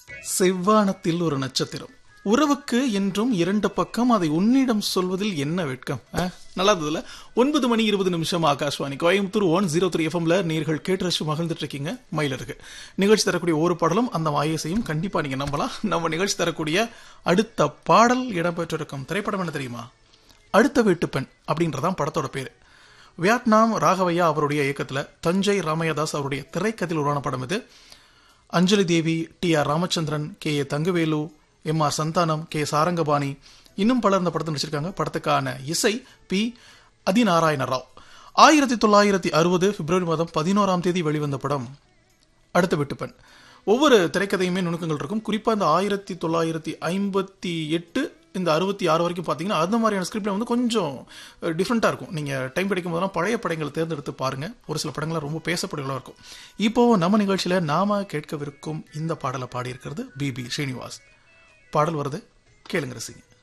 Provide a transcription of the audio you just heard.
செவ்வானத்தில் ஒரு நட்சத்திரம் உறவுக்கு என்றும் இரண்டு பக்கம் அதை உன்னிடம் சொல்வதில் என்ன வெட்கம் ஆ? நல்லா இருந்ததுல ஒன்பது மணி இருபது நிமிஷம் Akashvani Coimbatore one zero three எஃப்எம்ல நீர்கள் கேட்டு ரசிச்சு மகிழ்ந்துட்டு இருக்கீங்க மயிலருக்கு நிகழ்ச்சி தரக்கூடிய ஒரு பாடலும் அந்த வாயசையும் கண்டிப்பா நீங்க நம்பலாம் நம்ம நிகழ்ச்சி தரக்கூடிய அடுத்த பாடல் இடம்பெற்றிருக்கும் திரைப்படம் என்ன தெரியுமா அடுத்த வீட்டு பெண் அப்படின்றதான் படத்தோட பேரு வியட்நாம் ராகவையா அவருடைய இயக்கத்துல தஞ்சை ராமையாதாஸ் அவருடைய திரைக்கதையில் உருவான படம் இது Anjali Devi T R Ramachandran K A Thangavelu M R Santhanam K Sarangapani இன்னும் பலர் இந்த படத்தை நடிச்சிருக்காங்க படத்துக்கான இசை பி அதிநாராயண ராவ் ஆயிரத்தி தொள்ளாயிரத்தி அறுபது பிப்ரவரி மாதம் பதினோராம் தேதி வெளிவந்த படம் அடுத்த வீட்டு பெண் ஒவ்வொரு திரைக்கதையுமே நுணுக்கங்கள் இருக்கும் குறிப்பா இந்த ஆயிரத்தி தொள்ளாயிரத்தி ஐம்பத்தி எட்டு இந்த அறுபத்தி ஆறு வரைக்கும் பார்த்தீங்கன்னா அந்த மாதிரியான ஸ்கிரிப்ட்ல வந்து கொஞ்சம் டிஃப்ரெண்ட்டாக இருக்கும் நீங்கள் டைம் கிடைக்கும் போதெல்லாம் பழைய படங்களை தேர்ந்தெடுத்து பாருங்க ஒரு சில படங்கள் ரொம்ப பேசப்படுகளா இருக்கும் இப்போ நம்ம நிகழ்ச்சியில நாம கேட்கவிருக்கும் இந்த பாடலை பாடியிருக்கிறது பிபி ஸ்ரீனிவாஸ் பாடல் வருது கேளுங்க ரசிங்க